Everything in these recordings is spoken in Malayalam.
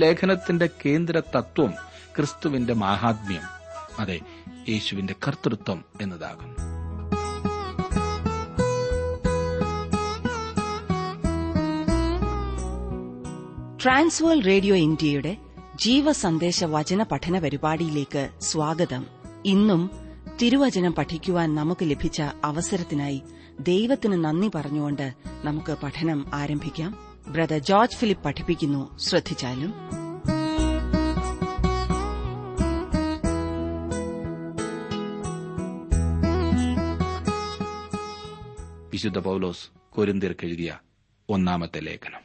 ലേഖനത്തിന്റെ കേന്ദ്ര തത്വം ക്രിസ്തുവിന്റെ മാഹാത്മ്യം അതെ യേശുവിന്റെ കർത്തൃത്വം എന്നതാകുന്നു ട്രാൻസ്വേൾ റേഡിയോ ഇന്ത്യയുടെ ജീവസന്ദേശ വചന പഠന പരിപാടിയിലേക്ക് സ്വാഗതം ഇന്നും തിരുവചനം പഠിക്കുവാൻ നമുക്ക് ലഭിച്ച അവസരത്തിനായി ദൈവത്തിന് നന്ദി പറഞ്ഞുകൊണ്ട് നമുക്ക് പഠനം ആരംഭിക്കാം ബ്രദർ ജോർജ് ഫിലിപ്പ് പഠിപ്പിക്കുന്നു ശ്രദ്ധിച്ചാലും വിശുദ്ധ പൗലോസ് കൊരിന്തിർക്കെഴുതിയ ഒന്നാമത്തെ ലേഖനം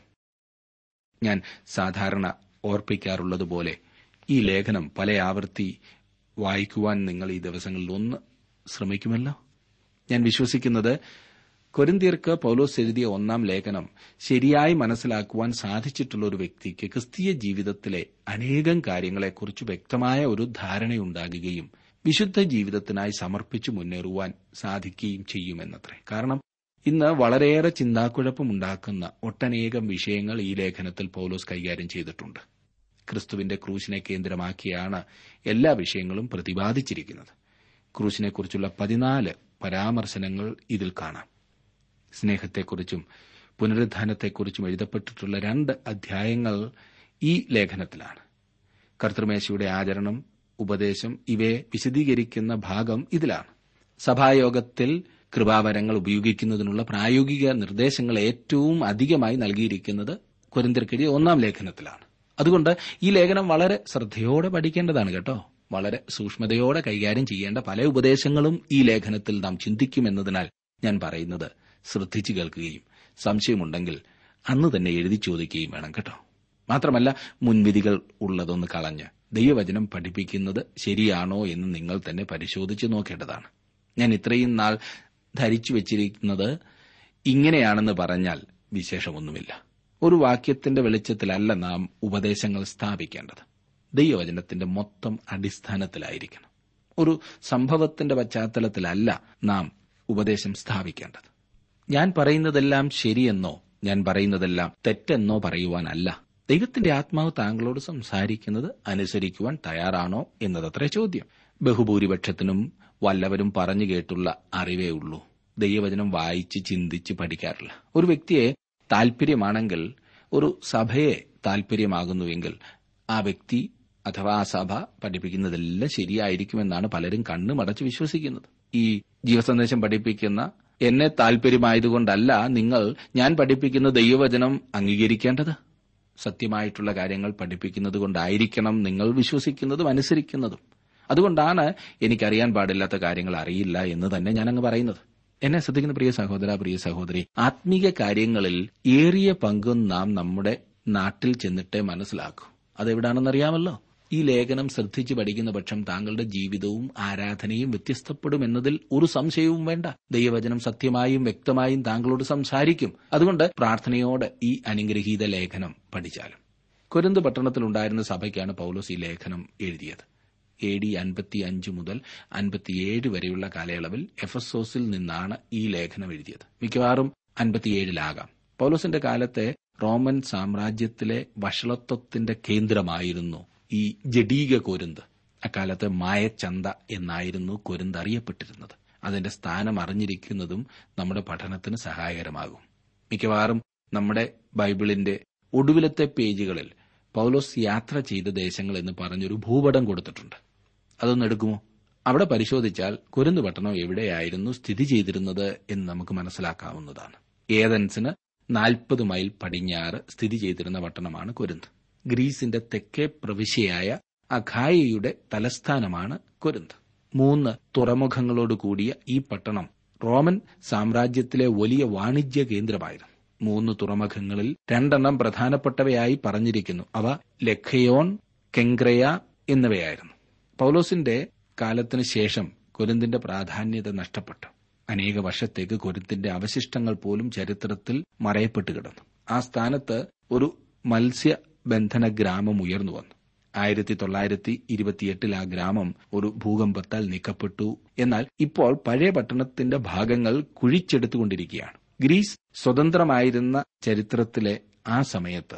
ഞാൻ സാധാരണ ഓർപ്പിക്കാറുള്ളതുപോലെ ഈ ലേഖനം പല ആവർത്തി വായിക്കുവാൻ നിങ്ങൾ ഈ ദിവസങ്ങളിൽ ഒന്ന് ശ്രമിക്കുമല്ലോ ഞാൻ വിശ്വസിക്കുന്നത് കൊരിന്തിയർക്ക് പൗലോസ് എഴുതിയ ഒന്നാം ലേഖനം ശരിയായി മനസ്സിലാക്കുവാൻ സാധിച്ചിട്ടുള്ള ഒരു വ്യക്തിക്ക് ക്രിസ്തീയ ജീവിതത്തിലെ അനേകം കാര്യങ്ങളെക്കുറിച്ച് വ്യക്തമായ ഒരു ധാരണയുണ്ടാകുകയും വിശുദ്ധ ജീവിതത്തിനായി സമർപ്പിച്ചു മുന്നേറുവാൻ സാധിക്കുകയും ചെയ്യുമെന്നത്രേ കാരണം ഇന്ന് വളരെയേറെ ചിന്താക്കുഴപ്പമുണ്ടാക്കുന്ന ഒട്ടനേകം വിഷയങ്ങൾ ഈ ലേഖനത്തിൽ പൗലോസ് കൈകാര്യം ചെയ്തിട്ടുണ്ട് ക്രിസ്തുവിന്റെ ക്രൂശിനെ കേന്ദ്രമാക്കിയാണ് എല്ലാ വിഷയങ്ങളും പ്രതിപാദിച്ചിരിക്കുന്നത് ക്രൂശിനെക്കുറിച്ചുള്ള പതിനാല് പരാമർശനങ്ങൾ ഇതിൽ കാണാം സ്നേഹത്തെക്കുറിച്ചും പുനരുദ്ധാനത്തെക്കുറിച്ചും എഴുതപ്പെട്ടിട്ടുള്ള രണ്ട് അധ്യായങ്ങൾ ഈ ലേഖനത്തിലാണ് കർത്തൃമേശയുടെ ആചരണം ഉപദേശം ഇവയെ വിശദീകരിക്കുന്ന ഭാഗം ഇതിലാണ് സഭായോഗത്തിൽ കൃപാവരങ്ങൾ ഉപയോഗിക്കുന്നതിനുള്ള പ്രായോഗിക നിർദ്ദേശങ്ങൾ ഏറ്റവും അധികമായി നൽകിയിരിക്കുന്നത് കുരിന്തിർക്കെഴുതിയ ഒന്നാം ലേഖനത്തിലാണ് അതുകൊണ്ട് ഈ ലേഖനം വളരെ ശ്രദ്ധയോടെ പഠിക്കേണ്ടതാണ് കേട്ടോ വളരെ സൂക്ഷ്മതയോടെ കൈകാര്യം ചെയ്യേണ്ട പല ഉപദേശങ്ങളും ഈ ലേഖനത്തിൽ നാം ചിന്തിക്കുമെന്നതിനാൽ ഞാൻ പറയുന്നത് ശ്രദ്ധിച്ചു കേൾക്കുകയും സംശയമുണ്ടെങ്കിൽ അന്ന് തന്നെ എഴുതി ചോദിക്കുകയും വേണം കേട്ടോ മാത്രമല്ല മുൻവിധികൾ ഉള്ളതൊന്ന് കളഞ്ഞ് ദൈവവചനം പഠിപ്പിക്കുന്നത് ശരിയാണോ എന്ന് നിങ്ങൾ തന്നെ പരിശോധിച്ച് നോക്കേണ്ടതാണ് ഞാൻ ഇത്രയും നാൾ ധരിച്ചു വച്ചിരിക്കുന്നത് ഇങ്ങനെയാണെന്ന് പറഞ്ഞാൽ വിശേഷമൊന്നുമില്ല ഒരു വാക്യത്തിന്റെ വെളിച്ചത്തിലല്ല നാം ഉപദേശങ്ങൾ സ്ഥാപിക്കേണ്ടത് ദൈവവചനത്തിന്റെ മൊത്തം അടിസ്ഥാനത്തിലായിരിക്കണം ഒരു സംഭവത്തിന്റെ പശ്ചാത്തലത്തിലല്ല നാം ഉപദേശം സ്ഥാപിക്കേണ്ടത് ഞാൻ പറയുന്നതെല്ലാം ശരിയെന്നോ ഞാൻ പറയുന്നതെല്ലാം തെറ്റെന്നോ പറയുവാനല്ല ദൈവത്തിന്റെ ആത്മാവ് താങ്കളോട് സംസാരിക്കുന്നത് അനുസരിക്കുവാൻ തയ്യാറാണോ എന്നതത്ര ചോദ്യം ബഹുഭൂരിപക്ഷത്തിനും വല്ലവരും പറഞ്ഞു കേട്ടുള്ള അറിവേ ഉള്ളൂ ദൈവവചനം വായിച്ച് ചിന്തിച്ച് പഠിക്കാറില്ല ഒരു വ്യക്തിയെ താൽപര്യമാണെങ്കിൽ ഒരു സഭയെ താൽപര്യമാകുന്നുവെങ്കിൽ ആ വ്യക്തി അഥവാ ആ സഭ പഠിപ്പിക്കുന്നതെല്ലാം ശരിയായിരിക്കുമെന്നാണ് പലരും കണ്ണു മടച്ച് വിശ്വസിക്കുന്നത് ഈ ജീവസന്ദേശം പഠിപ്പിക്കുന്ന എന്നെ താൽപര്യമായതുകൊണ്ടല്ല നിങ്ങൾ ഞാൻ പഠിപ്പിക്കുന്ന ദൈവവചനം അംഗീകരിക്കേണ്ടത് സത്യമായിട്ടുള്ള കാര്യങ്ങൾ പഠിപ്പിക്കുന്നത് കൊണ്ടായിരിക്കണം നിങ്ങൾ വിശ്വസിക്കുന്നതും അനുസരിക്കുന്നതും അതുകൊണ്ടാണ് എനിക്കറിയാൻ പാടില്ലാത്ത കാര്യങ്ങൾ അറിയില്ല എന്ന് തന്നെ ഞാൻ അങ്ങ് പറയുന്നത് എന്നെ ശ്രദ്ധിക്കുന്ന പ്രിയ സഹോദര പ്രിയ സഹോദരി ആത്മീക കാര്യങ്ങളിൽ ഏറിയ പങ്കും നാം നമ്മുടെ നാട്ടിൽ ചെന്നിട്ടേ മനസ്സിലാക്കൂ അതെവിടാണെന്നറിയാമല്ലോ ഈ ലേഖനം ശ്രദ്ധിച്ച് പഠിക്കുന്ന പക്ഷം താങ്കളുടെ ജീവിതവും ആരാധനയും വ്യത്യസ്തപ്പെടുമെന്നതിൽ ഒരു സംശയവും വേണ്ട ദൈവവചനം സത്യമായും വ്യക്തമായും താങ്കളോട് സംസാരിക്കും അതുകൊണ്ട് പ്രാർത്ഥനയോടെ ഈ അനുഗ്രഹീത ലേഖനം പഠിച്ചാലും കൊരുന്ത് പട്ടണത്തിലുണ്ടായിരുന്ന സഭയ്ക്കാണ് പൌലോസ് ഈ ലേഖനം എഴുതിയത് എ ഡി അൻപത്തിയഞ്ച് മുതൽ അൻപത്തിയേഴ് വരെയുള്ള കാലയളവിൽ എഫസോസിൽ നിന്നാണ് ഈ ലേഖനം എഴുതിയത് മിക്കവാറും അൻപത്തിയേഴിലാകാം പൌലോസിന്റെ കാലത്തെ റോമൻ സാമ്രാജ്യത്തിലെ വഷളത്വത്തിന്റെ കേന്ദ്രമായിരുന്നു ഈ ജഡീക കൊരുന്ത് അക്കാലത്ത് മായച്ചന്ത എന്നായിരുന്നു കൊരുന്ത് അറിയപ്പെട്ടിരുന്നത് അതിന്റെ സ്ഥാനം അറിഞ്ഞിരിക്കുന്നതും നമ്മുടെ പഠനത്തിന് സഹായകരമാകും മിക്കവാറും നമ്മുടെ ബൈബിളിന്റെ ഒടുവിലത്തെ പേജുകളിൽ പൌലോസ് യാത്ര ചെയ്ത ദേശങ്ങൾ എന്ന് പറഞ്ഞൊരു ഭൂപടം കൊടുത്തിട്ടുണ്ട് അതൊന്ന് എടുക്കുമോ അവിടെ പരിശോധിച്ചാൽ കുരുന്ന് പട്ടണം എവിടെയായിരുന്നു സ്ഥിതി ചെയ്തിരുന്നത് എന്ന് നമുക്ക് മനസ്സിലാക്കാവുന്നതാണ് ഏതൻസിന് നാൽപ്പത് മൈൽ പടിഞ്ഞാറ് സ്ഥിതി ചെയ്തിരുന്ന പട്ടണമാണ് കൊരുന്ത് ഗ്രീസിന്റെ തെക്കേ പ്രവിശ്യയായ അഖായയുടെ തലസ്ഥാനമാണ് കൊരുന്ത് മൂന്ന് തുറമുഖങ്ങളോട് കൂടിയ ഈ പട്ടണം റോമൻ സാമ്രാജ്യത്തിലെ വലിയ വാണിജ്യ കേന്ദ്രമായിരുന്നു മൂന്ന് തുറമുഖങ്ങളിൽ രണ്ടെണ്ണം പ്രധാനപ്പെട്ടവയായി പറഞ്ഞിരിക്കുന്നു അവ ലഖയോൺ കെങ്ക്രയ എന്നിവയായിരുന്നു പൌലോസിന്റെ കാലത്തിനു ശേഷം കൊരിന്തിന്റെ പ്രാധാന്യത നഷ്ടപ്പെട്ടു അനേക വർഷത്തേക്ക് കൊരിന്തിന്റെ അവശിഷ്ടങ്ങൾ പോലും ചരിത്രത്തിൽ മറയപ്പെട്ടു കിടന്നു ആ സ്ഥാനത്ത് ഒരു മത്സ്യബന്ധന ഗ്രാമം ഉയർന്നു വന്നു ആയിരത്തി തൊള്ളായിരത്തി ഇരുപത്തിയെട്ടിൽ ആ ഗ്രാമം ഒരു ഭൂകമ്പത്താൽ നീക്കപ്പെട്ടു എന്നാൽ ഇപ്പോൾ പഴയ പട്ടണത്തിന്റെ ഭാഗങ്ങൾ കുഴിച്ചെടുത്തുകൊണ്ടിരിക്കുകയാണ് ഗ്രീസ് സ്വതന്ത്രമായിരുന്ന ചരിത്രത്തിലെ ആ സമയത്ത്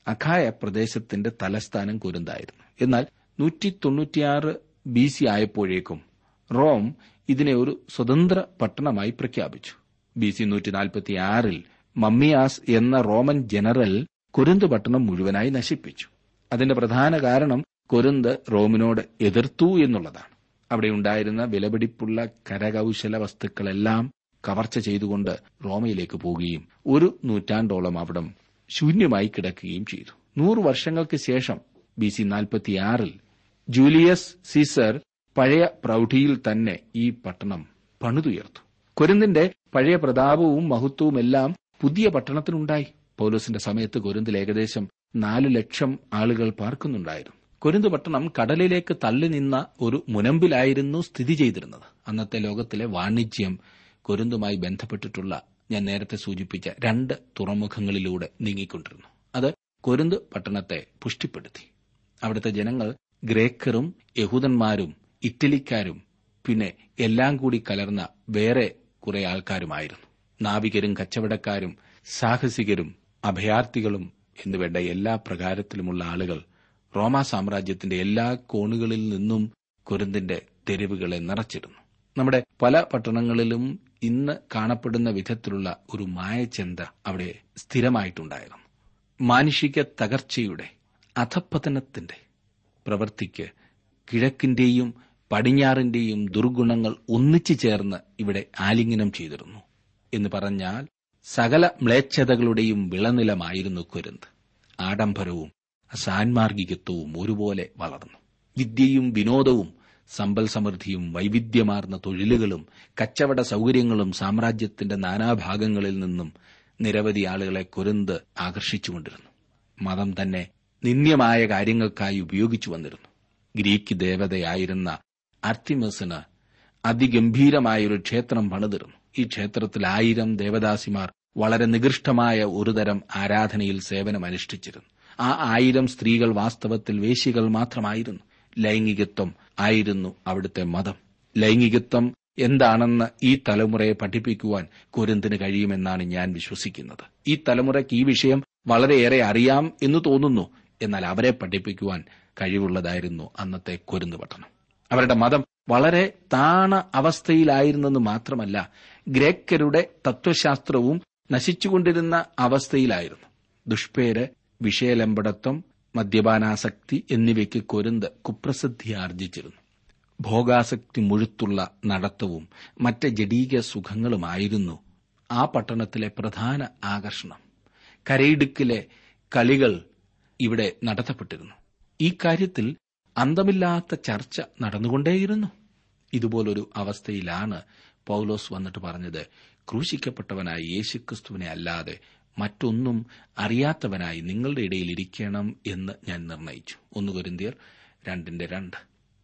അഖായ പ്രദേശത്തിന്റെ തലസ്ഥാനം കൊരിന്തായിരുന്നു എന്നാൽ നൂറ്റി തൊണ്ണൂറ്റിയാറ് ബി സി ആയപ്പോഴേക്കും റോം ഇതിനെ ഒരു സ്വതന്ത്ര പട്ടണമായി പ്രഖ്യാപിച്ചു ബി സി നൂറ്റി നാൽപ്പത്തിയാറിൽ മമ്മിയാസ് എന്ന റോമൻ ജനറൽ കൊരിന്ത് പട്ടണം മുഴുവനായി നശിപ്പിച്ചു അതിന്റെ പ്രധാന കാരണം കൊരിന്ത് റോമിനോട് എതിർത്തു എന്നുള്ളതാണ് അവിടെ ഉണ്ടായിരുന്ന വിലപിടിപ്പുള്ള കരകൌശല വസ്തുക്കളെല്ലാം കവർച്ച ചെയ്തുകൊണ്ട് റോമയിലേക്ക് പോവുകയും ഒരു നൂറ്റാണ്ടോളം അവിടം ശൂന്യമായി കിടക്കുകയും ചെയ്തു നൂറു വർഷങ്ങൾക്ക് ശേഷം ബി സി നാൽപ്പത്തിയാറിൽ ജൂലിയസ് സീസർ പഴയ പ്രൌഢിയിൽ തന്നെ ഈ പട്ടണം പണിതുയർത്തു കൊരിന്തിന്റെ പഴയ പ്രതാപവും മഹത്വവുമെല്ലാം പുതിയ പട്ടണത്തിനുണ്ടായി പൗലോസിന്റെ സമയത്ത് കൊരിന്തിൽ ഏകദേശം നാലു ലക്ഷം ആളുകൾ പാർക്കുന്നുണ്ടായിരുന്നു കൊരിന്ത് പട്ടണം കടലിലേക്ക് തള്ളി നിന്ന ഒരു മുനമ്പിലായിരുന്നു സ്ഥിതി ചെയ്തിരുന്നത് അന്നത്തെ ലോകത്തിലെ വാണിജ്യം കൊരിന്തുമായി ബന്ധപ്പെട്ടിട്ടുള്ള ഞാൻ നേരത്തെ സൂചിപ്പിച്ച രണ്ട് തുറമുഖങ്ങളിലൂടെ നീങ്ങിക്കൊണ്ടിരുന്നു അത് കൊരിന്ത് പട്ടണത്തെ പുഷ്ടിപ്പെടുത്തി അവിടുത്തെ ജനങ്ങൾ ഗ്രേക്കറും യഹൂദന്മാരും ഇറ്റലിക്കാരും പിന്നെ എല്ലാം കൂടി കലർന്ന വേറെ കുറെ ആൾക്കാരുമായിരുന്നു നാവികരും കച്ചവടക്കാരും സാഹസികരും അഭയാർത്ഥികളും എന്നുവേണ്ട എല്ലാ പ്രകാരത്തിലുമുള്ള ആളുകൾ റോമാ സാമ്രാജ്യത്തിന്റെ എല്ലാ കോണുകളിൽ നിന്നും കൊരിന്തിന്റെ തെരുവുകളെ നിറച്ചിരുന്നു നമ്മുടെ പല പട്ടണങ്ങളിലും ഇന്ന് കാണപ്പെടുന്ന വിധത്തിലുള്ള ഒരു മായചന്ത അവിടെ സ്ഥിരമായിട്ടുണ്ടായിരുന്നു മാനുഷിക തകർച്ചയുടെ അധപ്പതനത്തിന്റെ പ്രവൃത്തിക്ക് കിഴക്കിന്റെയും പടിഞ്ഞാറിന്റെയും ദുർഗുണങ്ങൾ ഒന്നിച്ചു ചേർന്ന് ഇവിടെ ആലിംഗനം ചെയ്തിരുന്നു എന്ന് പറഞ്ഞാൽ സകല മ്ലേച്ഛതകളുടെയും വിളനിലമായിരുന്നു കൊരിന്ത് ആഡംബരവും അസാൻമാർഗികത്വവും ഒരുപോലെ വളർന്നു വിദ്യയും വിനോദവും സമ്പൽ സമൃദ്ധിയും വൈവിധ്യമാർന്ന തൊഴിലുകളും കച്ചവട സൗകര്യങ്ങളും സാമ്രാജ്യത്തിന്റെ നാനാഭാഗങ്ങളിൽ നിന്നും നിരവധി ആളുകളെ കൊരുന്ത് ആകർഷിച്ചുകൊണ്ടിരുന്നു മതം തന്നെ നിന്ദ്യമായ കാര്യങ്ങൾക്കായി ഉപയോഗിച്ചു വന്നിരുന്നു ഗ്രീക്ക് ദേവതയായിരുന്ന അർത്തിമസിന് അതിഗംഭീരമായൊരു ക്ഷേത്രം പണിതിരുന്നു ഈ ക്ഷേത്രത്തിൽ ആയിരം ദേവദാസിമാർ വളരെ നികൃഷ്ടമായ ഒരുതരം ആരാധനയിൽ സേവനമനുഷ്ഠിച്ചിരുന്നു ആ ആയിരം സ്ത്രീകൾ വാസ്തവത്തിൽ വേശികൾ മാത്രമായിരുന്നു ലൈംഗികത്വം ആയിരുന്നു അവിടുത്തെ മതം ലൈംഗികത്വം എന്താണെന്ന് ഈ തലമുറയെ പഠിപ്പിക്കുവാൻ കുരുന്തിന് കഴിയുമെന്നാണ് ഞാൻ വിശ്വസിക്കുന്നത് ഈ തലമുറയ്ക്ക് ഈ വിഷയം വളരെയേറെ അറിയാം എന്ന് തോന്നുന്നു എന്നാൽ അവരെ പഠിപ്പിക്കുവാൻ കഴിവുള്ളതായിരുന്നു അന്നത്തെ കുരുന്ന് പട്ടണം അവരുടെ മതം വളരെ താണ അവസ്ഥയിലായിരുന്നെന്ന് മാത്രമല്ല ഗ്രേക്കരുടെ തത്വശാസ്ത്രവും നശിച്ചുകൊണ്ടിരുന്ന അവസ്ഥയിലായിരുന്നു ദുഷ്പേര് വിഷയലമ്പടത്വം മദ്യപാനാസക്തി എന്നിവയ്ക്ക് കൊരുന്ത് കുപ്രസിദ്ധി ആർജിച്ചിരുന്നു ഭോഗാസക്തി മുഴുത്തുള്ള നടത്തവും മറ്റ് ജഡീക സുഖങ്ങളുമായിരുന്നു ആ പട്ടണത്തിലെ പ്രധാന ആകർഷണം കരയിടുക്കിലെ കളികൾ ഇവിടെ നടത്തപ്പെട്ടിരുന്നു ഈ കാര്യത്തിൽ അന്തമില്ലാത്ത ചർച്ച നടന്നുകൊണ്ടേയിരുന്നു ഇതുപോലൊരു അവസ്ഥയിലാണ് പൌലോസ് വന്നിട്ട് പറഞ്ഞത് ക്രൂശിക്കപ്പെട്ടവനായ യേശുക്രിസ്തുവിനെ അല്ലാതെ മറ്റൊന്നും അറിയാത്തവനായി നിങ്ങളുടെ ഇടയിൽ ഇരിക്കണം എന്ന് ഞാൻ നിർണയിച്ചു ഒന്ന് കൊരിന്തിയർ രണ്ടിന്റെ രണ്ട്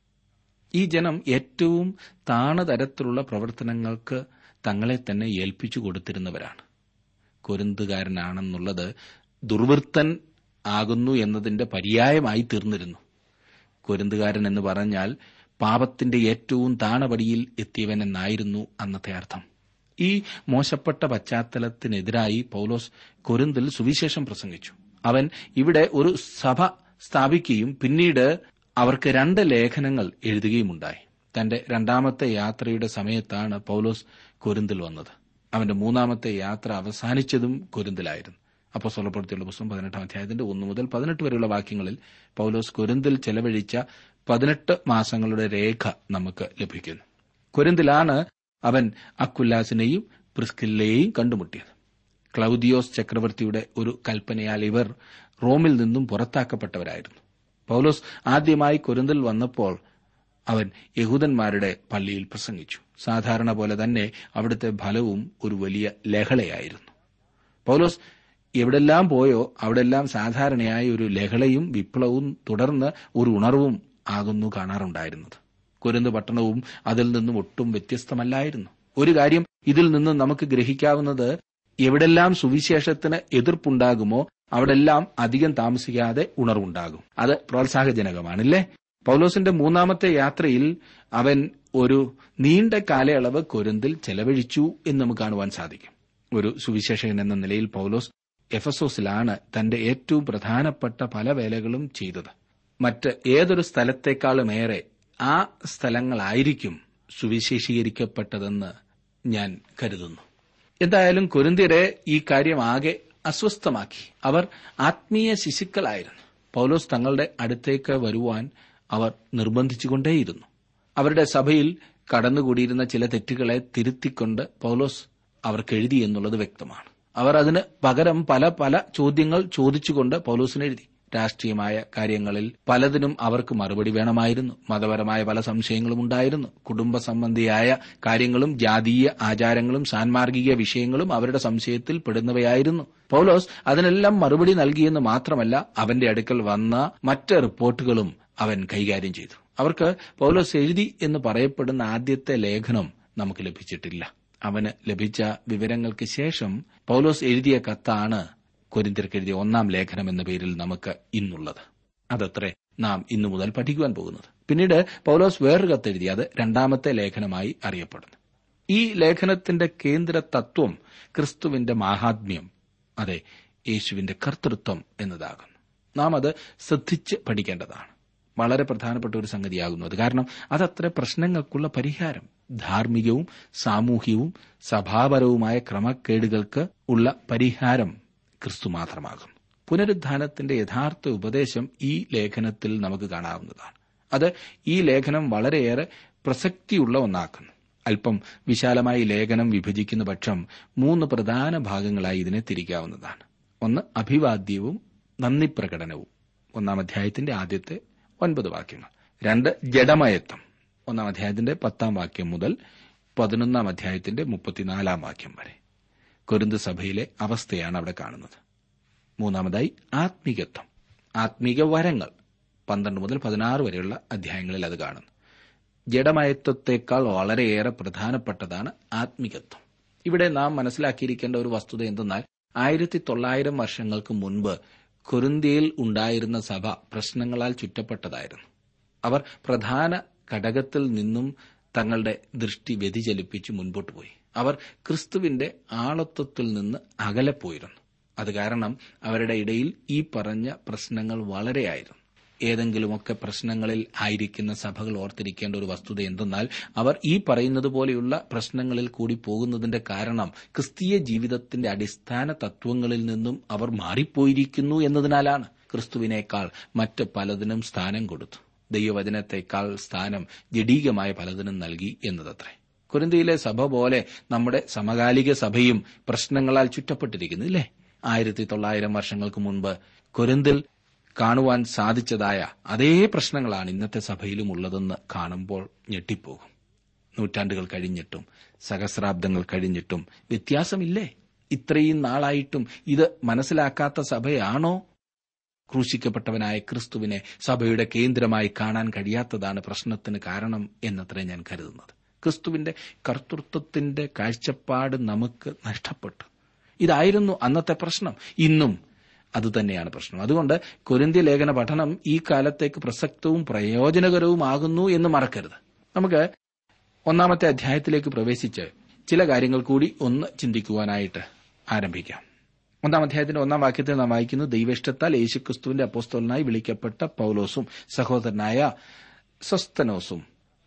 ഈ ജനം ഏറ്റവും താണതരത്തിലുള്ള പ്രവർത്തനങ്ങൾക്ക് തങ്ങളെ തന്നെ ഏൽപ്പിച്ചു കൊടുത്തിരുന്നവരാണ് കൊരിന്തുകാരനാണെന്നുള്ളത് ദുർവൃത്തൻ ആകുന്നു എന്നതിന്റെ പര്യായമായി തീർന്നിരുന്നു കൊരിന്തുകാരൻ എന്ന് പറഞ്ഞാൽ പാപത്തിന്റെ ഏറ്റവും താണപടിയിൽ എത്തിയവൻ എന്നായിരുന്നു അന്നത്തെ അർത്ഥം ഈ മോശപ്പെട്ട പശ്ചാത്തലത്തിനെതിരായി പൌലോസ് കൊരിന്തിൽ സുവിശേഷം പ്രസംഗിച്ചു അവൻ ഇവിടെ ഒരു സഭ സ്ഥാപിക്കുകയും പിന്നീട് അവർക്ക് രണ്ട് ലേഖനങ്ങൾ എഴുതുകയുമുണ്ടായി തന്റെ രണ്ടാമത്തെ യാത്രയുടെ സമയത്താണ് പൌലോസ് കൊരിന്തിൽ വന്നത് അവന്റെ മൂന്നാമത്തെ യാത്ര അവസാനിച്ചതും കൊരിന്തിലായിരുന്നു അപ്പോൾ സ്വലപ്പെടുത്തിയുള്ള പുസ്തകം പതിനെട്ടാം അധ്യായത്തിന്റെ ഒന്ന് മുതൽ പതിനെട്ട് വരെയുള്ള വാക്യങ്ങളിൽ പൌലോസ് കൊരിന്തിൽ ചെലവഴിച്ച പതിനെട്ട് മാസങ്ങളുടെ രേഖ നമുക്ക് ലഭിക്കുന്നു കൊരിന്തിലാണ് അവൻ അക്കുല്ലാസിനെയും പ്രിസ്കില്ലയെയും കണ്ടുമുട്ടിയത് ക്ലൌദിയോസ് ചക്രവർത്തിയുടെ ഒരു കൽപ്പനയാൽ ഇവർ റോമിൽ നിന്നും പുറത്താക്കപ്പെട്ടവരായിരുന്നു പൌലോസ് ആദ്യമായി കൊരിന്തിൽ വന്നപ്പോൾ അവൻ യഹൂദന്മാരുടെ പള്ളിയിൽ പ്രസംഗിച്ചു സാധാരണ പോലെ തന്നെ അവിടുത്തെ ഫലവും ഒരു വലിയ ലഹളയായിരുന്നു പൌലോസ് എവിടെല്ലാം പോയോ അവിടെല്ലാം സാധാരണയായി ഒരു ലഹളയും വിപ്ലവവും തുടർന്ന് ഒരു ഉണർവും ആകുന്നു കാണാറുണ്ടായിരുന്നത് കുരുന്ത് പട്ടണവും അതിൽ നിന്നും ഒട്ടും വ്യത്യസ്തമല്ലായിരുന്നു ഒരു കാര്യം ഇതിൽ നിന്നും നമുക്ക് ഗ്രഹിക്കാവുന്നത് എവിടെല്ലാം സുവിശേഷത്തിന് എതിർപ്പുണ്ടാകുമോ അവിടെല്ലാം അധികം താമസിക്കാതെ ഉണർവുണ്ടാകും അത് പ്രോത്സാഹജനകമാണല്ലേ പൌലോസിന്റെ മൂന്നാമത്തെ യാത്രയിൽ അവൻ ഒരു നീണ്ട കാലയളവ് കൊരിന്തിൽ ചെലവഴിച്ചു എന്ന് നമുക്ക് കാണുവാൻ സാധിക്കും ഒരു സുവിശേഷകൻ എന്ന നിലയിൽ പൌലോസ് എഫസോസിലാണ് തന്റെ ഏറ്റവും പ്രധാനപ്പെട്ട പല വേലകളും ചെയ്തത് മറ്റ് ഏതൊരു സ്ഥലത്തേക്കാളുമേറെ ആ സ്ഥലങ്ങളായിരിക്കും സുവിശേഷീകരിക്കപ്പെട്ടതെന്ന് ഞാൻ കരുതുന്നു എന്തായാലും കൊരിന്തിയരെ ഈ കാര്യം ആകെ അസ്വസ്ഥമാക്കി അവർ ആത്മീയ ശിശുക്കളായിരുന്നു പൗലോസ് തങ്ങളുടെ അടുത്തേക്ക് വരുവാൻ അവർ നിർബന്ധിച്ചുകൊണ്ടേയിരുന്നു അവരുടെ സഭയിൽ കടന്നുകൂടിയിരുന്ന ചില തെറ്റുകളെ തിരുത്തിക്കൊണ്ട് പൗലോസ് അവർക്ക് എഴുതി എന്നുള്ളത് വ്യക്തമാണ് അവർ അതിന് പകരം പല പല ചോദ്യങ്ങൾ ചോദിച്ചുകൊണ്ട് പൗലോസിന് എഴുതി രാഷ്ട്രീയമായ കാര്യങ്ങളിൽ പലതിനും അവർക്ക് മറുപടി വേണമായിരുന്നു മതപരമായ പല സംശയങ്ങളും ഉണ്ടായിരുന്നു കുടുംബ സംബന്ധിയായ കാര്യങ്ങളും ജാതീയ ആചാരങ്ങളും സാൻമാർഗിക വിഷയങ്ങളും അവരുടെ സംശയത്തിൽ പെടുന്നവയായിരുന്നു പൗലോസ് അതിനെല്ലാം മറുപടി നൽകിയെന്ന് മാത്രമല്ല അവന്റെ അടുക്കൽ വന്ന മറ്റ് റിപ്പോർട്ടുകളും അവൻ കൈകാര്യം ചെയ്തു അവർക്ക് പൗലോസ് എഴുതി എന്ന് പറയപ്പെടുന്ന ആദ്യത്തെ ലേഖനം നമുക്ക് ലഭിച്ചിട്ടില്ല അവന് ലഭിച്ച വിവരങ്ങൾക്ക് ശേഷം പൗലോസ് എഴുതിയ കത്താണ് കൊരിന്തിർക്ക് എഴുതിയ ഒന്നാം ലേഖനം എന്ന പേരിൽ നമുക്ക് ഇന്നുള്ളത് അതത്രേ നാം ഇന്നു മുതൽ പഠിക്കുവാൻ പോകുന്നത് പിന്നീട് പൗലോസ് വേറൊരു കത്തെഴുതി അത് രണ്ടാമത്തെ ലേഖനമായി അറിയപ്പെടുന്നു ഈ ലേഖനത്തിന്റെ കേന്ദ്ര തത്വം ക്രിസ്തുവിന്റെ മാഹാത്മ്യം അതെ യേശുവിന്റെ കർത്തൃത്വം എന്നതാകുന്നു നാം അത് ശ്രദ്ധിച്ച് പഠിക്കേണ്ടതാണ് വളരെ പ്രധാനപ്പെട്ട ഒരു സംഗതിയാകുന്നു അത് കാരണം അതത്ര പ്രശ്നങ്ങൾക്കുള്ള പരിഹാരം ധാർമ്മികവും സാമൂഹ്യവും സഭാപരവുമായ ക്രമക്കേടുകൾക്ക് ഉള്ള പരിഹാരം ക്രിസ്തു മാത്രമാകും പുനരുദ്ധാനത്തിന്റെ യഥാർത്ഥ ഉപദേശം ഈ ലേഖനത്തിൽ നമുക്ക് കാണാവുന്നതാണ് അത് ഈ ലേഖനം വളരെയേറെ പ്രസക്തിയുള്ള ഒന്നാക്കുന്നു അല്പം വിശാലമായി ലേഖനം വിഭജിക്കുന്ന പക്ഷം മൂന്ന് പ്രധാന ഭാഗങ്ങളായി ഇതിനെ തിരിക്കാവുന്നതാണ് ഒന്ന് അഭിവാദ്യവും നന്ദി പ്രകടനവും ഒന്നാം അധ്യായത്തിന്റെ ആദ്യത്തെ ഒൻപത് വാക്യങ്ങൾ രണ്ട് ജഡമയത്വം ഒന്നാം അധ്യായത്തിന്റെ പത്താം വാക്യം മുതൽ പതിനൊന്നാം അധ്യായത്തിന്റെ മുപ്പത്തിനാലാം വാക്യം വരെ കൊരിന്ത് സഭയിലെ അവസ്ഥയാണ് അവിടെ കാണുന്നത് മൂന്നാമതായി ആത്മീകത്വം ആത്മീക വരങ്ങൾ പന്ത്രണ്ട് മുതൽ പതിനാറ് വരെയുള്ള അധ്യായങ്ങളിൽ അത് കാണുന്നു ജഡമയത്വത്തെക്കാൾ വളരെയേറെ പ്രധാനപ്പെട്ടതാണ് ആത്മികത്വം ഇവിടെ നാം മനസ്സിലാക്കിയിരിക്കേണ്ട ഒരു വസ്തുത എന്തെന്നാൽ ആയിരത്തി തൊള്ളായിരം വർഷങ്ങൾക്ക് മുൻപ് കൊരിന്തിയയിൽ ഉണ്ടായിരുന്ന സഭ പ്രശ്നങ്ങളാൽ ചുറ്റപ്പെട്ടതായിരുന്നു അവർ പ്രധാന ഘടകത്തിൽ നിന്നും തങ്ങളുടെ ദൃഷ്ടി വ്യതിചലിപ്പിച്ച് മുൻപോട്ട് പോയി അവർ ക്രിസ്തുവിന്റെ ആളത്വത്തിൽ നിന്ന് അകലെ പോയിരുന്നു അത് കാരണം അവരുടെ ഇടയിൽ ഈ പറഞ്ഞ പ്രശ്നങ്ങൾ വളരെയായിരുന്നു ഏതെങ്കിലുമൊക്കെ പ്രശ്നങ്ങളിൽ ആയിരിക്കുന്ന സഭകൾ ഓർത്തിരിക്കേണ്ട ഒരു വസ്തുത എന്തെന്നാൽ അവർ ഈ പറയുന്നത് പോലെയുള്ള പ്രശ്നങ്ങളിൽ കൂടി പോകുന്നതിന്റെ കാരണം ക്രിസ്തീയ ജീവിതത്തിന്റെ അടിസ്ഥാന തത്വങ്ങളിൽ നിന്നും അവർ മാറിപ്പോയിരിക്കുന്നു എന്നതിനാലാണ് ക്രിസ്തുവിനേക്കാൾ മറ്റ് പലതിനും സ്ഥാനം കൊടുത്തു ദൈവവചനത്തെക്കാൾ സ്ഥാനം ജഡീകമായ പലതിനും നൽകി എന്നതത്രേ കുരുന്തിയിലെ സഭ പോലെ നമ്മുടെ സമകാലിക സഭയും പ്രശ്നങ്ങളാൽ ചുറ്റപ്പെട്ടിരിക്കുന്നു ഇല്ലേ ആയിരത്തി തൊള്ളായിരം വർഷങ്ങൾക്ക് മുൻപ് കൊരിന്തിൽ കാണുവാൻ സാധിച്ചതായ അതേ പ്രശ്നങ്ങളാണ് ഇന്നത്തെ സഭയിലും ഉള്ളതെന്ന് കാണുമ്പോൾ ഞെട്ടിപ്പോകും നൂറ്റാണ്ടുകൾ കഴിഞ്ഞിട്ടും സഹസ്രാബ്ദങ്ങൾ കഴിഞ്ഞിട്ടും വ്യത്യാസമില്ലേ ഇത്രയും നാളായിട്ടും ഇത് മനസ്സിലാക്കാത്ത സഭയാണോ ക്രൂശിക്കപ്പെട്ടവനായ ക്രിസ്തുവിനെ സഭയുടെ കേന്ദ്രമായി കാണാൻ കഴിയാത്തതാണ് പ്രശ്നത്തിന് കാരണം എന്നത്രേ ഞാൻ കരുതുന്നത് ക്രിസ്തുവിന്റെ കർത്തൃത്വത്തിന്റെ കാഴ്ചപ്പാട് നമുക്ക് നഷ്ടപ്പെട്ടു ഇതായിരുന്നു അന്നത്തെ പ്രശ്നം ഇന്നും അതുതന്നെയാണ് പ്രശ്നം അതുകൊണ്ട് കൊരിന്ത്യ ലേഖന പഠനം ഈ കാലത്തേക്ക് പ്രസക്തവും പ്രയോജനകരവുമാകുന്നു എന്ന് മറക്കരുത് നമുക്ക് ഒന്നാമത്തെ അധ്യായത്തിലേക്ക് പ്രവേശിച്ച് ചില കാര്യങ്ങൾ കൂടി ഒന്ന് ചിന്തിക്കുവാനായിട്ട് ആരംഭിക്കാം ഒന്നാം അധ്യായത്തിന്റെ ഒന്നാം വാക്യത്തിൽ നാം വായിക്കുന്നു ദൈവേഷ്ടത്താൽ യേശുക്രിസ്തുവിന്റെ അപ്പോസ്തോലനായി വിളിക്കപ്പെട്ട പൌലോസും സഹോദരനായ സ്വസ്തനോസും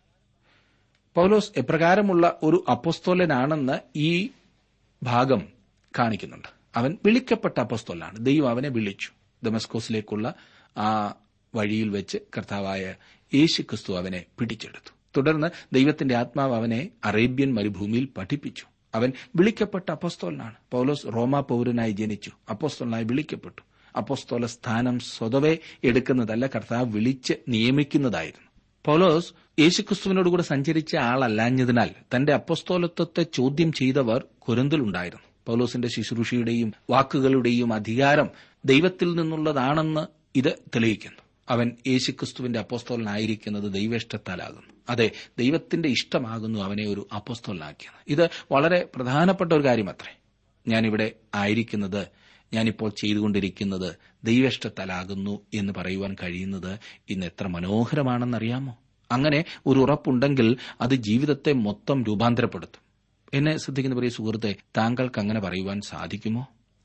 പൌലോസ് എപ്രകാരമുള്ള ഒരു അപ്പോസ്തോലനാണെന്ന് ഈ ഭാഗം കാണിക്കുന്നുണ്ട് അവൻ വിളിക്കപ്പെട്ട അപ്പോസ്തോലാണ് ദൈവം അവനെ വിളിച്ചു ദമസ്കോസിലേക്കുള്ള ആ വഴിയിൽ വെച്ച് കർത്താവായ യേശു ക്രിസ്തു അവനെ പിടിച്ചെടുത്തു തുടർന്ന് ദൈവത്തിന്റെ ആത്മാവ് അവനെ അറേബ്യൻ മരുഭൂമിയിൽ പഠിപ്പിച്ചു അവൻ വിളിക്കപ്പെട്ട അപ്പോസ്തോലനാണ് പൌലോസ് റോമാ പൌരനായി ജനിച്ചു അപ്പോസ്തോലനായി വിളിക്കപ്പെട്ടു അപ്പോസ്തോല സ്ഥാനം സ്വതവേ എടുക്കുന്നതല്ല കർത്താവ് വിളിച്ച് നിയമിക്കുന്നതായിരുന്നു പൗലോസ് യേശുക്രിസ്തുവിനോടുകൂടെ സഞ്ചരിച്ച ആളല്ലാഞ്ഞതിനാൽ തന്റെ അപ്പസ്തോലത്വത്തെ ചോദ്യം ചെയ്തവർ കുരന്തിലുണ്ടായിരുന്നു പൗലോസിന്റെ ശുശ്രൂഷയുടെയും വാക്കുകളുടെയും അധികാരം ദൈവത്തിൽ നിന്നുള്ളതാണെന്ന് ഇത് തെളിയിക്കുന്നു അവൻ യേശുക്രിസ്തുവിന്റെ അപ്പോസ്തോലനായിരിക്കുന്നത് ദൈവേഷ്ടത്താലാകുന്നു അതെ ദൈവത്തിന്റെ ഇഷ്ടമാകുന്നു അവനെ ഒരു അപ്പോസ്തോലനാക്കിയത് ഇത് വളരെ പ്രധാനപ്പെട്ട ഒരു കാര്യമത്രേ ഞാനിവിടെ ആയിരിക്കുന്നത് ഞാനിപ്പോൾ ചെയ്തുകൊണ്ടിരിക്കുന്നത് ദൈവേഷ്ടത്താലാകുന്നു എന്ന് പറയുവാൻ കഴിയുന്നത് ഇന്ന് എത്ര മനോഹരമാണെന്നറിയാമോ അങ്ങനെ ഒരു ഉറപ്പുണ്ടെങ്കിൽ അത് ജീവിതത്തെ മൊത്തം രൂപാന്തരപ്പെടുത്തും എന്നെ ശ്രദ്ധിക്കുന്ന പ്രിയ സുഹൃത്തെ താങ്കൾക്ക് അങ്ങനെ പറയുവാൻ സാധിക്കുമോ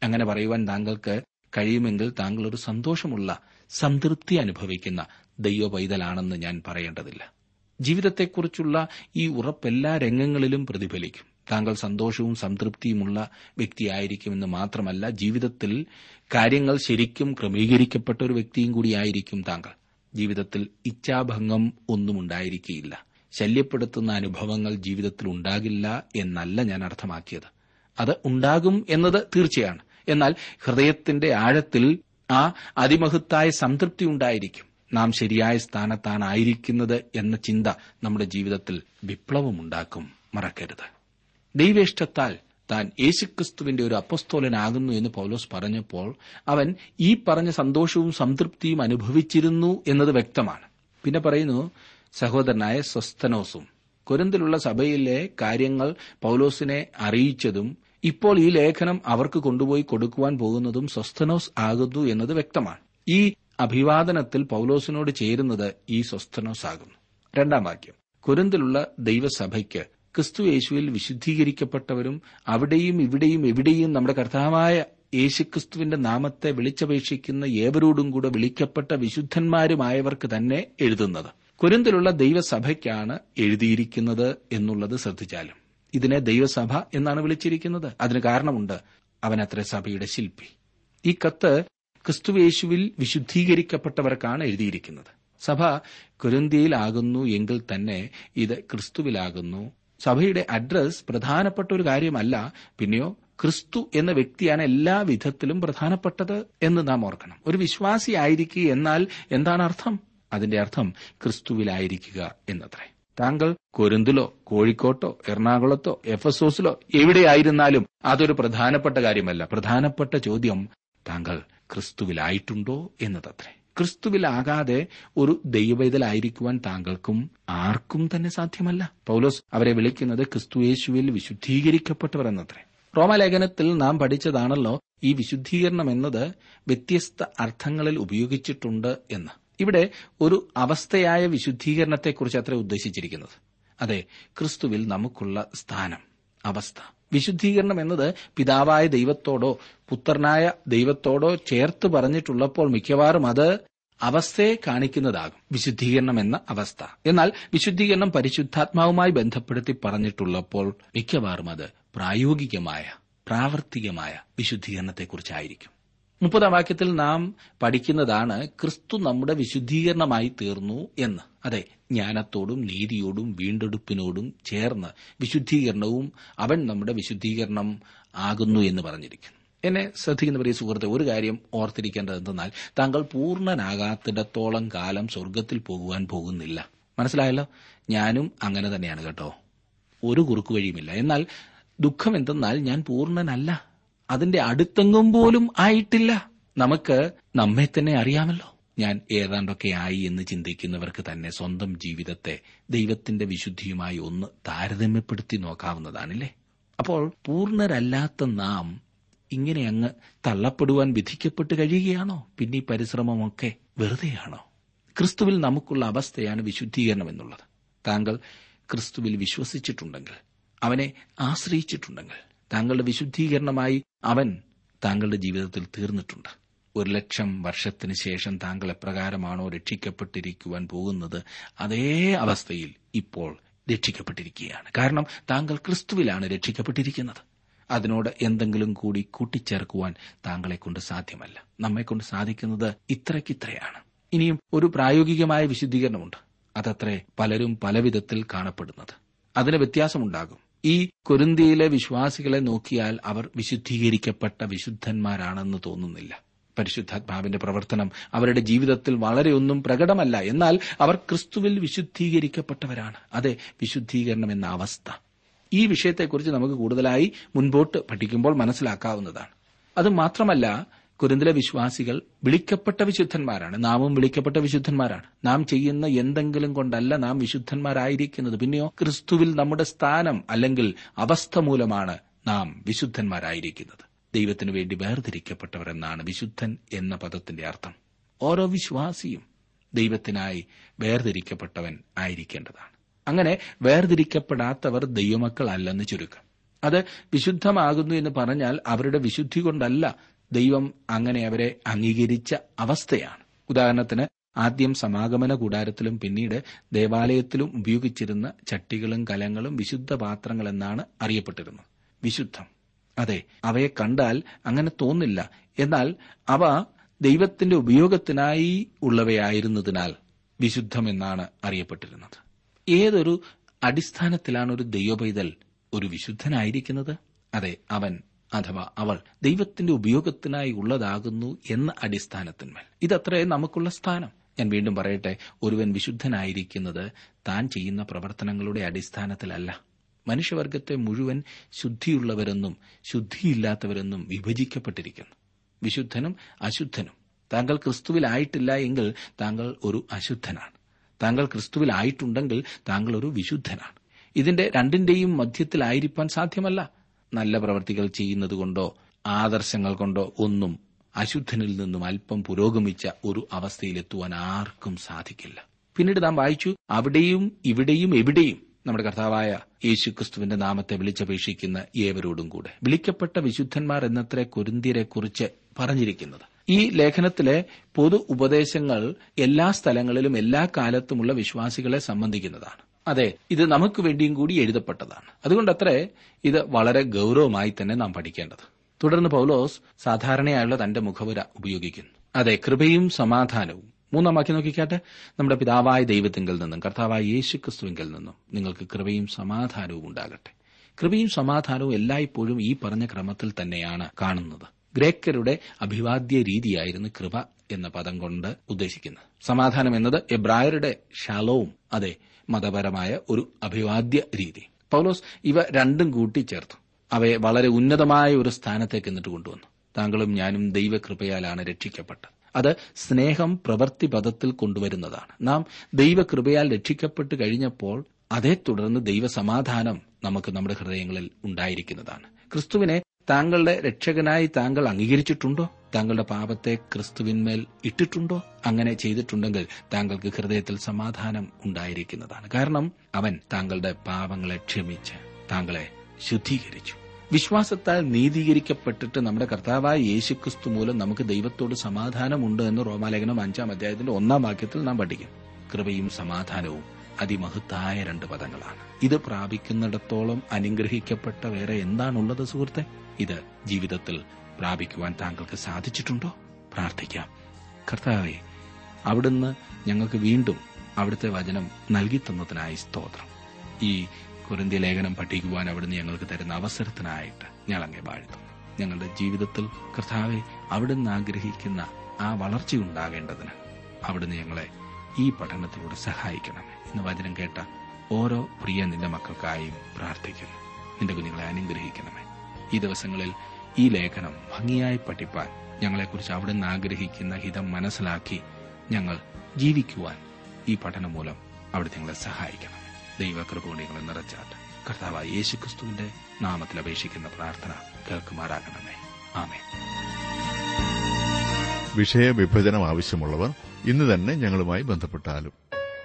അങ്ങനെ പറയുവാൻ താങ്കൾക്ക് കഴിയുമെങ്കിൽ താങ്കൾ ഒരു സന്തോഷമുള്ള സംതൃപ്തി അനുഭവിക്കുന്ന ദൈവ പൈതലാണെന്ന് ഞാൻ പറയേണ്ടതില്ല ജീവിതത്തെക്കുറിച്ചുള്ള ഈ ഉറപ്പ് എല്ലാ രംഗങ്ങളിലും പ്രതിഫലിക്കും താങ്കൾ സന്തോഷവും സംതൃപ്തിയുമുള്ള വ്യക്തിയായിരിക്കുമെന്ന് മാത്രമല്ല ജീവിതത്തിൽ കാര്യങ്ങൾ ശരിക്കും ക്രമീകരിക്കപ്പെട്ട ഒരു വ്യക്തിയും കൂടിയായിരിക്കും താങ്കൾ ജീവിതത്തിൽ ഇച്ഛാഭംഗം ഒന്നും ഉണ്ടായിരിക്കുകയില്ല ശല്യപ്പെടുത്തുന്ന അനുഭവങ്ങൾ ജീവിതത്തിൽ ഉണ്ടാകില്ല എന്നല്ല ഞാൻ അർത്ഥമാക്കിയത് അത് ഉണ്ടാകും എന്നത് തീർച്ചയാണ് എന്നാൽ ഹൃദയത്തിന്റെ ആഴത്തിൽ ആ അതിമഹത്തായ സംതൃപ്തി ഉണ്ടായിരിക്കും നാം ശരിയായ സ്ഥാനത്താണ് ആയിരിക്കുന്നത് എന്ന ചിന്ത നമ്മുടെ ജീവിതത്തിൽ വിപ്ലവമുണ്ടാക്കും മറക്കരുത് ദൈവേഷ്ടത്താൽ താൻ യേശുക്രിസ്തുവിന്റെ ഒരു അപ്പസ്തോലനാകുന്നു എന്ന് പൗലോസ് പറഞ്ഞപ്പോൾ അവൻ ഈ പറഞ്ഞ സന്തോഷവും സംതൃപ്തിയും അനുഭവിച്ചിരുന്നു എന്നത് വ്യക്തമാണ് പിന്നെ പറയുന്നു സഹോദരനായ സ്വസ്തനോസും കൊരിന്തിലുള്ള സഭയിലെ കാര്യങ്ങൾ പൗലോസിനെ അറിയിച്ചതും ഇപ്പോൾ ഈ ലേഖനം അവർക്ക് കൊണ്ടുപോയി കൊടുക്കുവാൻ പോകുന്നതും സ്വസ്തനോസ് ആകുന്നു എന്നത് വ്യക്തമാണ് ഈ അഭിവാദനത്തിൽ പൗലോസിനോട് ചേരുന്നത് ഈ സ്വസ്തനോസ് ആകുന്നു രണ്ടാം വാക്യം കൊരിന്തിലുള്ള ദൈവസഭയ്ക്ക് ക്രിസ്തു യേശുവിൽ വിശുദ്ധീകരിക്കപ്പെട്ടവരും അവിടെയും ഇവിടെയും എവിടെയും നമ്മുടെ കർത്താവായ യേശുക്രിസ്തുവിന്റെ നാമത്തെ വിളിച്ചപേക്ഷിക്കുന്ന ഏവരോടും കൂടെ വിളിക്കപ്പെട്ട വിശുദ്ധന്മാരുമായവർക്ക് തന്നെ എഴുതുന്നത് കുരുന്തിലുള്ള ദൈവസഭയ്ക്കാണ് എഴുതിയിരിക്കുന്നത് എന്നുള്ളത് ശ്രദ്ധിച്ചാലും ഇതിനെ ദൈവസഭ എന്നാണ് വിളിച്ചിരിക്കുന്നത് അതിന് കാരണമുണ്ട് അവനത്ര സഭയുടെ ശില്പി ഈ കത്ത് ക്രിസ്തുവേശുവിൽ വിശുദ്ധീകരിക്കപ്പെട്ടവർക്കാണ് എഴുതിയിരിക്കുന്നത് സഭ കുരുന്തിയിലാകുന്നു എങ്കിൽ തന്നെ ഇത് ക്രിസ്തുവിലാകുന്നു സഭയുടെ അഡ്രസ് പ്രധാനപ്പെട്ട ഒരു കാര്യമല്ല പിന്നെയോ ക്രിസ്തു എന്ന വ്യക്തിയാണ് എല്ലാ വിധത്തിലും പ്രധാനപ്പെട്ടത് എന്ന് നാം ഓർക്കണം ഒരു വിശ്വാസിയായിരിക്കുക എന്നാൽ എന്താണ് അർത്ഥം അതിന്റെ അർത്ഥം ക്രിസ്തുവിലായിരിക്കുക എന്നത്രേ താങ്കൾ കൊരുന്തിലോ കോഴിക്കോട്ടോ എറണാകുളത്തോ എഫസോസിലോ എവിടെയായിരുന്നാലും അതൊരു പ്രധാനപ്പെട്ട കാര്യമല്ല പ്രധാനപ്പെട്ട ചോദ്യം താങ്കൾ ക്രിസ്തുവിലായിട്ടുണ്ടോ എന്നതത്രേ ക്രിസ്തുവിലാകാതെ ഒരു ദൈവവേദലായിരിക്കുവാൻ താങ്കൾക്കും ആർക്കും തന്നെ സാധ്യമല്ല പൗലോസ് അവരെ വിളിക്കുന്നത് ക്രിസ്തുയേശുവിൽ വിശുദ്ധീകരിക്കപ്പെട്ടവർ എന്നത്രേ റോമലേഖനത്തിൽ നാം പഠിച്ചതാണല്ലോ ഈ വിശുദ്ധീകരണം എന്നത് വ്യത്യസ്ത അർത്ഥങ്ങളിൽ ഉപയോഗിച്ചിട്ടുണ്ട് എന്ന് ഇവിടെ ഒരു അവസ്ഥയായ വിശുദ്ധീകരണത്തെക്കുറിച്ച് അത്ര ഉദ്ദേശിച്ചിരിക്കുന്നത് അതെ ക്രിസ്തുവിൽ നമുക്കുള്ള സ്ഥാനം അവസ്ഥ വിശുദ്ധീകരണം എന്നത് പിതാവായ ദൈവത്തോടോ പുത്രനായ ദൈവത്തോടോ ചേർത്ത് പറഞ്ഞിട്ടുള്ളപ്പോൾ മിക്കവാറും അത് അവസ്ഥയെ കാണിക്കുന്നതാകും വിശുദ്ധീകരണം എന്ന അവസ്ഥ എന്നാൽ വിശുദ്ധീകരണം പരിശുദ്ധാത്മാവുമായി ബന്ധപ്പെടുത്തി പറഞ്ഞിട്ടുള്ളപ്പോൾ മിക്കവാറും അത് പ്രായോഗികമായ പ്രാവർത്തികമായ വിശുദ്ധീകരണത്തെക്കുറിച്ചായിരിക്കും മുപ്പതാം വാക്യത്തിൽ നാം പഠിക്കുന്നതാണ് ക്രിസ്തു നമ്മുടെ വിശുദ്ധീകരണമായി തീർന്നു എന്ന് അതെ ജ്ഞാനത്തോടും നീതിയോടും വീണ്ടെടുപ്പിനോടും ചേർന്ന് വിശുദ്ധീകരണവും അവൻ നമ്മുടെ വിശുദ്ധീകരണം ആകുന്നു എന്ന് പറഞ്ഞിരിക്കുന്നു എന്നെ ശ്രദ്ധിക്കുന്ന പ്രിയ സുഹൃത്തെ ഒരു കാര്യം ഓർത്തിരിക്കേണ്ടത് എന്തെന്നാൽ താങ്കൾ പൂർണ്ണനാകാത്തിടത്തോളം കാലം സ്വർഗത്തിൽ പോകുവാൻ പോകുന്നില്ല മനസ്സിലായല്ലോ ഞാനും അങ്ങനെ തന്നെയാണ് കേട്ടോ ഒരു കുറുക്കു വഴിയുമില്ല എന്നാൽ ദുഃഖം എന്തെന്നാൽ ഞാൻ പൂർണ്ണനല്ല അതിന്റെ അടുത്തെങ്ങും പോലും ആയിട്ടില്ല നമുക്ക് നമ്മെ തന്നെ അറിയാമല്ലോ ഞാൻ ഏതാണ്ടൊക്കെ ആയി എന്ന് ചിന്തിക്കുന്നവർക്ക് തന്നെ സ്വന്തം ജീവിതത്തെ ദൈവത്തിന്റെ വിശുദ്ധിയുമായി ഒന്ന് താരതമ്യപ്പെടുത്തി നോക്കാവുന്നതാണല്ലേ അപ്പോൾ പൂർണ്ണരല്ലാത്ത നാം ഇങ്ങനെ അങ്ങ് തള്ളപ്പെടുവാൻ വിധിക്കപ്പെട്ട് കഴിയുകയാണോ പിന്നെ ഈ പരിശ്രമമൊക്കെ വെറുതെയാണോ ക്രിസ്തുവിൽ നമുക്കുള്ള അവസ്ഥയാണ് വിശുദ്ധീകരണം എന്നുള്ളത് താങ്കൾ ക്രിസ്തുവിൽ വിശ്വസിച്ചിട്ടുണ്ടെങ്കിൽ അവനെ ആശ്രയിച്ചിട്ടുണ്ടെങ്കിൽ താങ്കളുടെ വിശുദ്ധീകരണമായി അവൻ താങ്കളുടെ ജീവിതത്തിൽ തീർന്നിട്ടുണ്ട് ഒരു ലക്ഷം വർഷത്തിന് ശേഷം താങ്കൾ എപ്രകാരമാണോ രക്ഷിക്കപ്പെട്ടിരിക്കുവാൻ പോകുന്നത് അതേ അവസ്ഥയിൽ ഇപ്പോൾ രക്ഷിക്കപ്പെട്ടിരിക്കുകയാണ് കാരണം താങ്കൾ ക്രിസ്തുവിലാണ് രക്ഷിക്കപ്പെട്ടിരിക്കുന്നത് അതിനോട് എന്തെങ്കിലും കൂടി കൂട്ടിച്ചേർക്കുവാൻ താങ്കളെ കൊണ്ട് സാധ്യമല്ല നമ്മെക്കൊണ്ട് സാധിക്കുന്നത് ഇത്രയ്ക്കിത്രയാണ് ഇനിയും ഒരു പ്രായോഗികമായ വിശുദ്ധീകരണമുണ്ട് അതത്രേ പലരും പലവിധത്തിൽ കാണപ്പെടുന്നത് അതിന് വ്യത്യാസമുണ്ടാകും ഈ കൊരിന്തിയിലെ വിശ്വാസികളെ നോക്കിയാൽ അവർ വിശുദ്ധീകരിക്കപ്പെട്ട വിശുദ്ധന്മാരാണെന്ന് തോന്നുന്നില്ല പരിശുദ്ധാത്മാവിന്റെ പ്രവർത്തനം അവരുടെ ജീവിതത്തിൽ വളരെയൊന്നും പ്രകടമല്ല എന്നാൽ അവർ ക്രിസ്തുവിൽ വിശുദ്ധീകരിക്കപ്പെട്ടവരാണ് അതെ വിശുദ്ധീകരണം എന്ന അവസ്ഥ ഈ വിഷയത്തെക്കുറിച്ച് നമുക്ക് കൂടുതലായി മുൻപോട്ട് പഠിക്കുമ്പോൾ മനസ്സിലാക്കാവുന്നതാണ് അത് മാത്രമല്ല കുരുന്നിലെ വിശ്വാസികൾ വിളിക്കപ്പെട്ട വിശുദ്ധന്മാരാണ് നാമും വിളിക്കപ്പെട്ട വിശുദ്ധന്മാരാണ് നാം ചെയ്യുന്ന എന്തെങ്കിലും കൊണ്ടല്ല നാം വിശുദ്ധന്മാരായിരിക്കുന്നത് പിന്നെയോ ക്രിസ്തുവിൽ നമ്മുടെ സ്ഥാനം അല്ലെങ്കിൽ അവസ്ഥ മൂലമാണ് നാം വിശുദ്ധന്മാരായിരിക്കുന്നത് ദൈവത്തിനു വേണ്ടി വേർതിരിക്കപ്പെട്ടവർ എന്നാണ് വിശുദ്ധൻ എന്ന പദത്തിന്റെ അർത്ഥം ഓരോ വിശ്വാസിയും ദൈവത്തിനായി വേർതിരിക്കപ്പെട്ടവൻ ആയിരിക്കേണ്ടതാണ് അങ്ങനെ വേർതിരിക്കപ്പെടാത്തവർ ദൈവമക്കൾ അല്ലെന്ന് ചുരുക്കം അത് വിശുദ്ധമാകുന്നു എന്ന് പറഞ്ഞാൽ അവരുടെ വിശുദ്ധി കൊണ്ടല്ല ദൈവം അങ്ങനെ അവരെ അംഗീകരിച്ച അവസ്ഥയാണ് ഉദാഹരണത്തിന് ആദ്യം സമാഗമന കൂടാരത്തിലും പിന്നീട് ദേവാലയത്തിലും ഉപയോഗിച്ചിരുന്ന ചട്ടികളും കലങ്ങളും വിശുദ്ധ പാത്രങ്ങൾ എന്നാണ് അറിയപ്പെട്ടിരുന്നത് വിശുദ്ധം അതെ അവയെ കണ്ടാൽ അങ്ങനെ തോന്നില്ല എന്നാൽ അവ ദൈവത്തിന്റെ ഉപയോഗത്തിനായി ഉള്ളവയായിരുന്നതിനാൽ വിശുദ്ധമെന്നാണ് അറിയപ്പെട്ടിരുന്നത് ഏതൊരു അടിസ്ഥാനത്തിലാണ് ഒരു ദൈവപൈതൽ ഒരു വിശുദ്ധനായിരിക്കുന്നത് അതെ അവൻ അഥവാ അവൾ ദൈവത്തിന്റെ ഉപയോഗത്തിനായി ഉള്ളതാകുന്നു എന്ന അടിസ്ഥാനത്തിന്മേൽ ഇതത്രേ നമുക്കുള്ള സ്ഥാനം ഞാൻ വീണ്ടും പറയട്ടെ ഒരുവൻ വിശുദ്ധനായിരിക്കുന്നത് താൻ ചെയ്യുന്ന പ്രവർത്തനങ്ങളുടെ അടിസ്ഥാനത്തിലല്ല മനുഷ്യവർഗത്തെ മുഴുവൻ ശുദ്ധിയുള്ളവരെന്നും ശുദ്ധിയില്ലാത്തവരെന്നും വിഭജിക്കപ്പെട്ടിരിക്കുന്നു വിശുദ്ധനും അശുദ്ധനും താങ്കൾ ക്രിസ്തുവിലായിട്ടില്ല എങ്കിൽ താങ്കൾ ഒരു അശുദ്ധനാണ് താങ്കൾ ക്രിസ്തുവിലായിട്ടുണ്ടെങ്കിൽ താങ്കൾ ഒരു വിശുദ്ധനാണ് ഇതിന്റെ രണ്ടിന്റെയും മധ്യത്തിലായിരിക്കാൻ സാധ്യമല്ല നല്ല പ്രവർത്തികൾ ചെയ്യുന്നതുകൊണ്ടോ ആദർശങ്ങൾ കൊണ്ടോ ഒന്നും അശുദ്ധനിൽ നിന്നും അല്പം പുരോഗമിച്ച ഒരു അവസ്ഥയിലെത്തുവാൻ ആർക്കും സാധിക്കില്ല പിന്നീട് നാം വായിച്ചു അവിടെയും ഇവിടെയും എവിടെയും നമ്മുടെ കർത്താവായ യേശുക്രിസ്തുവിന്റെ നാമത്തെ വിളിച്ചപേക്ഷിക്കുന്ന ഏവരോടും കൂടെ വിളിക്കപ്പെട്ട വിശുദ്ധന്മാർ എന്നത്ര കുരുന്തിയരെക്കുറിച്ച് പറഞ്ഞിരിക്കുന്നത് ഈ ലേഖനത്തിലെ പൊതു ഉപദേശങ്ങൾ എല്ലാ സ്ഥലങ്ങളിലും എല്ലാ കാലത്തുമുള്ള വിശ്വാസികളെ സംബന്ധിക്കുന്നതാണ് അതെ ഇത് നമുക്ക് വേണ്ടിയും കൂടി എഴുതപ്പെട്ടതാണ് അതുകൊണ്ടത്രേ ഇത് വളരെ ഗൌരവമായി തന്നെ നാം പഠിക്കേണ്ടത് തുടർന്ന് പൗലോസ് സാധാരണയായുള്ള തന്റെ മുഖവുര ഉപയോഗിക്കുന്നു അതെ കൃപയും സമാധാനവും മൂന്നാം വാക്യം നോക്കിക്കാട്ടെ നമ്മുടെ പിതാവായ ദൈവത്തിങ്കിൽ നിന്നും കർത്താവായ യേശു ക്രിസ്തുവിങ്കിൽ നിന്നും നിങ്ങൾക്ക് കൃപയും സമാധാനവും ഉണ്ടാകട്ടെ കൃപയും സമാധാനവും എല്ലായ്പ്പോഴും ഈ പറഞ്ഞ ക്രമത്തിൽ തന്നെയാണ് കാണുന്നത് ഗ്രേക്കരുടെ അഭിവാദ്യ രീതിയായിരുന്നു കൃപ എന്ന പദം കൊണ്ട് ഉദ്ദേശിക്കുന്നത് സമാധാനം എന്നത് എബ്രായരുടെ ഷാലോവും അതെ മതപരമായ ഒരു അഭിവാദ്യ രീതി പൗലോസ് ഇവ രണ്ടും കൂട്ടിച്ചേർത്തു അവയെ വളരെ ഉന്നതമായ ഒരു സ്ഥാനത്തേക്ക് എന്നിട്ട് കൊണ്ടുവന്നു താങ്കളും ഞാനും ദൈവകൃപയാലാണ് രക്ഷിക്കപ്പെട്ടത് അത് സ്നേഹം പ്രവൃത്തി പദത്തിൽ കൊണ്ടുവരുന്നതാണ് നാം ദൈവകൃപയാൽ രക്ഷിക്കപ്പെട്ട് കഴിഞ്ഞപ്പോൾ അതേ തുടർന്ന് ദൈവസമാധാനം നമുക്ക് നമ്മുടെ ഹൃദയങ്ങളിൽ ഉണ്ടായിരിക്കുന്നതാണ് ക്രിസ്തുവിനെ താങ്കളുടെ രക്ഷകനായി താങ്കൾ അംഗീകരിച്ചിട്ടുണ്ടോ താങ്കളുടെ പാപത്തെ ക്രിസ്തുവിന്മേൽ ഇട്ടിട്ടുണ്ടോ അങ്ങനെ ചെയ്തിട്ടുണ്ടെങ്കിൽ താങ്കൾക്ക് ഹൃദയത്തിൽ സമാധാനം ഉണ്ടായിരിക്കുന്നതാണ് കാരണം അവൻ താങ്കളുടെ പാപങ്ങളെ ക്ഷമിച്ച് താങ്കളെ ശുദ്ധീകരിച്ചു വിശ്വാസത്താൽ നീതീകരിക്കപ്പെട്ടിട്ട് നമ്മുടെ കർത്താവായ യേശുക്രിസ്തു മൂലം നമുക്ക് ദൈവത്തോട് സമാധാനമുണ്ട് എന്ന് റോമാലേഖനം അഞ്ചാം അധ്യായത്തിന്റെ ഒന്നാം വാക്യത്തിൽ നാം പഠിക്കും കൃപയും സമാധാനവും അതിമഹത്തായ രണ്ട് പദങ്ങളാണ് ഇത് പ്രാപിക്കുന്നിടത്തോളം അനുഗ്രഹിക്കപ്പെട്ട വേറെ എന്താണുള്ളത് സുഹൃത്തെ ഇത് ജീവിതത്തിൽ പ്രാപിക്കുവാൻ താങ്കൾക്ക് സാധിച്ചിട്ടുണ്ടോ പ്രാർത്ഥിക്കാം കർത്താവെ അവിടുന്ന് ഞങ്ങൾക്ക് വീണ്ടും അവിടുത്തെ വചനം നൽകി തന്നതിനായി സ്തോത്രം ഈ കുരന്തി ലേഖനം പഠിക്കുവാൻ അവിടുന്ന് ഞങ്ങൾക്ക് തരുന്ന അവസരത്തിനായിട്ട് ഞങ്ങൾ അങ്ങേ വാഴ്ത്തും ഞങ്ങളുടെ ജീവിതത്തിൽ കർത്താവെ അവിടുന്ന് ആഗ്രഹിക്കുന്ന ആ വളർച്ചയുണ്ടാകേണ്ടതിന് അവിടുന്ന് ഞങ്ങളെ ഈ പഠനത്തിലൂടെ സഹായിക്കണമേ ഇന്ന് വചനം കേട്ട ഓരോ പ്രിയ നിന്റെ മക്കൾക്കായും പ്രാർത്ഥിക്കുന്നു നിന്റെ കുഞ്ഞുങ്ങളെ അനുഗ്രഹിക്കണമേ ഈ ദിവസങ്ങളിൽ ഈ ലേഖനം ഭംഗിയായി പഠിപ്പാൻ ഞങ്ങളെക്കുറിച്ച് അവിടുന്ന് ആഗ്രഹിക്കുന്ന ഹിതം മനസ്സിലാക്കി ഞങ്ങൾ ജീവിക്കുവാൻ ഈ പഠനം മൂലം അവിടെ ഞങ്ങളെ സഹായിക്കണം ദൈവകൃപ ഞങ്ങളെ നിറച്ചാട്ട് കർത്താവായ യേശുക്രിസ്തുവിന്റെ നാമത്തിൽ അപേക്ഷിക്കുന്ന പ്രാർത്ഥന കേൾക്കുമാറാകണമേ ആമേ വിഷയവിഭജനം ആവശ്യമുള്ളവർ ഇന്ന് തന്നെ ഞങ്ങളുമായി ബന്ധപ്പെട്ടാലും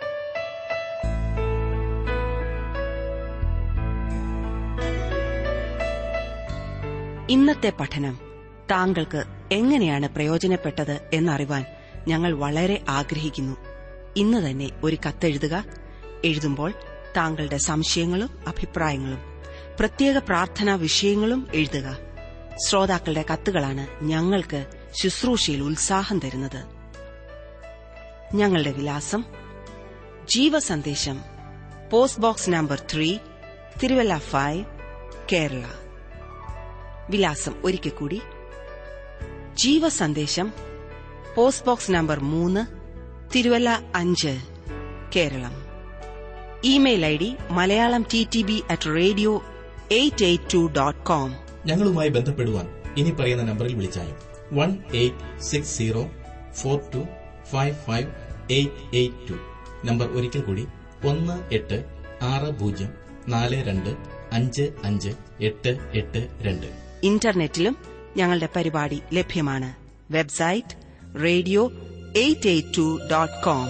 ഇന്നത്തെ പഠനം താങ്കൾക്ക് എങ്ങനെയാണ് പ്രയോജനപ്പെട്ടത് എന്നറിവാൻ ഞങ്ങൾ വളരെ ആഗ്രഹിക്കുന്നു ഇന്ന് തന്നെ ഒരു കത്തെഴുതുക എഴുതുമ്പോൾ താങ്കളുടെ സംശയങ്ങളും അഭിപ്രായങ്ങളും പ്രത്യേക പ്രാർത്ഥനാ വിഷയങ്ങളും എഴുതുക ശ്രോതാക്കളുടെ കത്തുകളാണ് ഞങ്ങൾക്ക് ശുശ്രൂഷയിൽ ഉത്സാഹം തരുന്നത് ഞങ്ങളുടെ വിലാസം ജീവസന്ദേശം post box number three Thiruvalla five Kerala വിലാസം ഒരിക്കൽ കൂടി ജീവസന്ദേശം പോസ്റ്റ് ബോക്സ് നമ്പർ മൂന്ന് തിരുവല്ല അഞ്ച് Keralam email I D Malayalam T T B at radio eight eight two dot com ഞങ്ങളുമായി ബന്ധപ്പെടുവാൻ ഇനി പറയുന്ന നമ്പറിൽ വിളിച്ചായും one eight six zero four two five five eight eight two number ഒരിക്കൽ കൂടി ഒന്ന് എട്ട് ആറ് പൂജ്യം നാല് രണ്ട് അഞ്ച് അഞ്ച് എട്ട് എട്ട് രണ്ട് ഇന്റർനെറ്റിലും ഞങ്ങളുടെ പരിപാടി ലഭ്യമാണ് website radio eight eight two dot com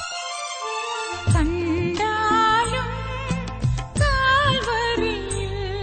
കണ്ടാലും കാൽവരിയിൽ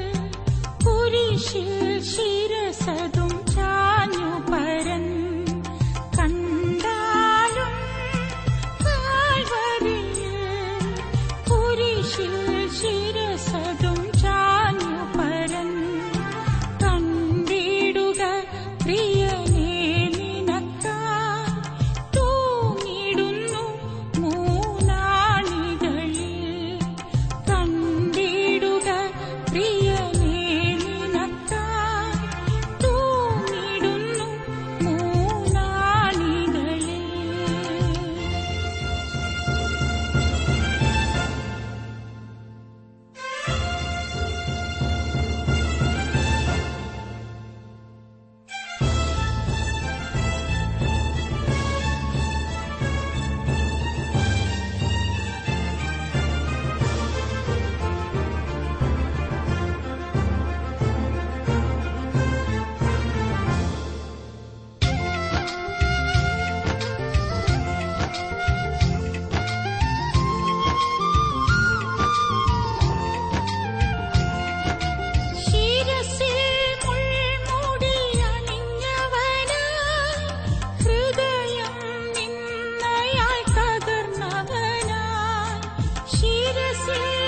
ശിരസിൽ